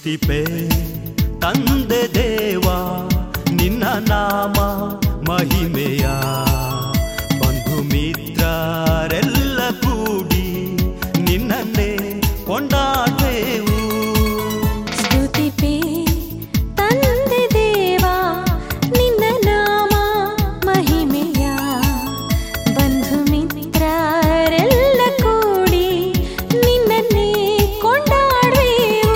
ಸ್ತುತಿಪೆ ತಂದೆ ದೇವ ನಿನ್ನ ನಾಮ ಮಹಿಮೆಯ ಬಂಧು ಮಿತ್ರರೆಲ್ಲ ಕೂಡಿ ನಿನ್ನನ್ನೇ ಕೊಂಡಾಡೆವು ಸ್ತುತಿಪೇ ತಂದೆ ದೇವಾ ನಿನ್ನ ನಾಮ ಮಹಿಮೆಯ ಬಂಧು ಮಿತ್ರರೆಲ್ಲ ಕೂಡಿ ನಿನ್ನನ್ನೇ ಕೊಂಡಾಡುವೆವು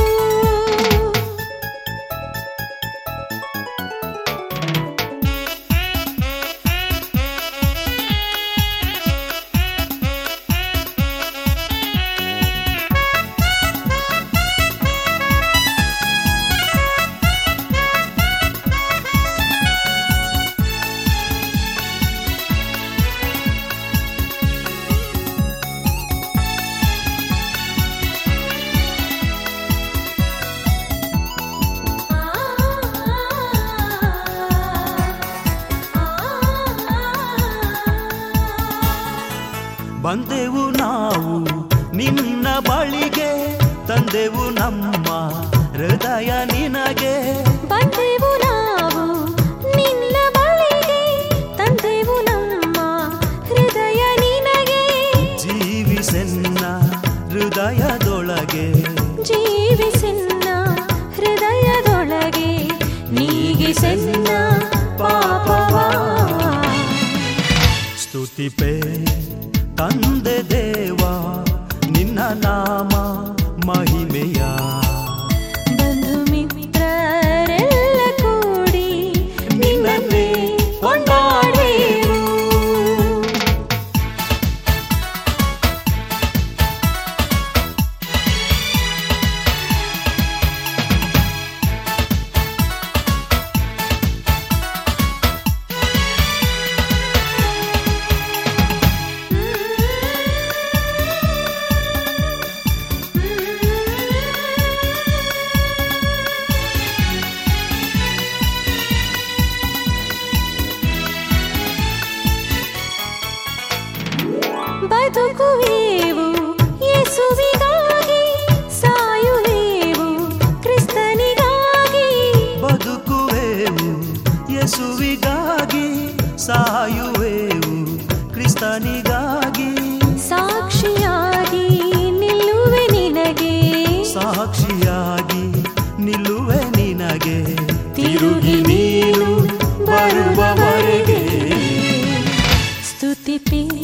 ಬಂದೆವು ನಾವು ನಿನ್ನ ಬಳಿಗೆ ತಂದೆವು ನಮ್ಮ ಹೃದಯ ನಿನಗೆ ಬಂದೆವು ನಾವು ನಿನ್ನ ಬಳಿಗೆ ತಂದೆವು ನಮ್ಮ ಹೃದಯ ನಿನಗೆ ಜೀವಿಸೆನ್ನ ಹೃದಯದೊಳಗೆ ಜೀವಿಸೆನ್ನ ಹೃದಯದೊಳಗೆ ನೀಗಿಸೆನ್ನ ಪಾಪವಾ ಸ್ತುತಿಪೆ ತಂದೆ ದೇವ ನಿನ್ನ ನಾಮ ಮಹಿಮೆಯ ಬಂಧು ಮಿತ್ರರೆಲ್ಲ ಕೂಡಿ ನಿನ್ನನ್ನೇ ಕೊಂಡಾಡುವೆವು ಬದುಕುವೆವು ಯೇಸುವಿಗಾಗಿ ಸಾಯುವೆವು ಕ್ರಿಸ್ತನಿಗಾಗಿ ಬದುಕುವೆವು ಯೇಸುವಿಗಾಗಿ ಸಾಯುವೆವು ಕ್ರಿಸ್ತನಿಗಾಗಿ ಸಾಕ್ಷಿಯಾಗಿ ನಿಲ್ಲುವೆ ನಿನಗೆ ಸಾಕ್ಷಿಯಾಗಿ ನಿಲ್ಲುವೆ ನಿನಗೆ ತಿರುಗಿ ನೀನು ಬರುವವರೆಗೆ ಸ್ತುತಿಪೇ